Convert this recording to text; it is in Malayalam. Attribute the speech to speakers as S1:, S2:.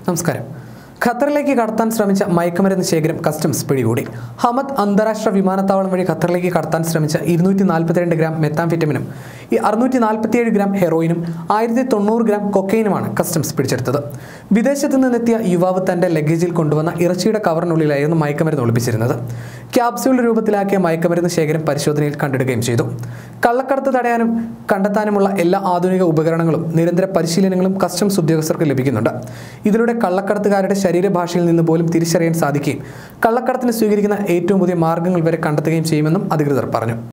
S1: നമസ്കാരം ഖത്തറിലേക്ക് കടത്താൻ ശ്രമിച്ച മയക്കുമരുന്ന് ശേഖരം കസ്റ്റംസ് പിടികൂടി ഹമദ് അന്താരാഷ്ട്ര വിമാനത്താവളം വഴി ഖത്തറിലേക്ക് കടത്താൻ ശ്രമിച്ച ഇരുന്നൂറ്റി നാൽപ്പത്തിരണ്ട് ഗ്രാം മെത്താംഫിറ്റമിനും ഈ അറുന്നൂറ്റി നാൽപ്പത്തിയേഴ് ഗ്രാം ഹെറോയിനും ആയിരത്തി തൊണ്ണൂറ് ഗ്രാം കൊക്കൈനുമാണ് കസ്റ്റംസ് പിടിച്ചെടുത്തത് വിദേശത്ത് നിന്നെത്തിയ യുവാവ് തന്റെ ലഗേജിൽ കൊണ്ടുവന്ന ഇറച്ചിയുടെ കവറിനുള്ളിലായിരുന്നു മയക്കുമരുന്ന് ഒളിപ്പിച്ചിരുന്നത് ക്യാപ്സ്യൂൾ രൂപത്തിലാക്കിയ മയക്കുമരുന്ന് ശേഖരം പരിശോധനയിൽ കണ്ടെടുക്കുകയും ചെയ്തു കള്ളക്കടത്ത് തടയാനും കണ്ടെത്താനുമുള്ള എല്ലാ ആധുനിക ഉപകരണങ്ങളും നിരന്തര പരിശീലനങ്ങളും കസ്റ്റംസ് ഉദ്യോഗസ്ഥർക്ക് ലഭിക്കുന്നുണ്ട് ഇതിലൂടെ കള്ളക്കടത്തുകാരുടെ ശരീരഭാഷയിൽ നിന്ന് പോലും തിരിച്ചറിയാൻ സാധിക്കുകയും കള്ളക്കടത്തിന് സ്വീകരിക്കുന്ന ഏറ്റവും പുതിയ മാർഗങ്ങൾ വരെ കണ്ടെത്തുകയും ചെയ്യുമെന്നും അധികൃതർ പറഞ്ഞു